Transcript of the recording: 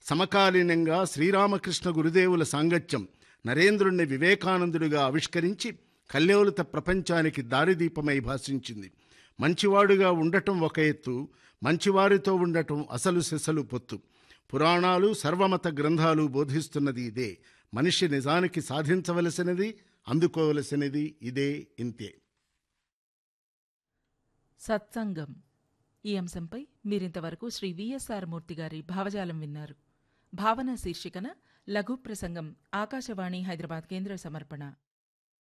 సమకాలీనంగా శ్రీరామకృష్ణ గురుదేవుల సాంగత్యం నరేంద్రుణ్ణి వివేకానందుడిగా ఆవిష్కరించి కల్యోలిత ప్రపంచానికి దారిదీపమై భాషించింది మంచివాడుగా ఉండటం ఒక ఎత్తు మంచివారితో ఉండటం అసలు సెసలు పొత్తు పురాణాలు సర్వమత గ్రంథాలు బోధిస్తున్నది ఇదే మనిషి నిజానికి సాధించవలసినది అందుకోవలసినది ఇదే ఇంతే సత్సంగం ఈ అంశంపై మీరింతవరకు శ్రీ విఎస్ఆర్ మూర్తి గారి భావజాలం విన్నారు భావన శీర్షికన లఘు ప్రసంగం ఆకాశవాణి హైదరాబాద్ కేంద్ర సమర్పణ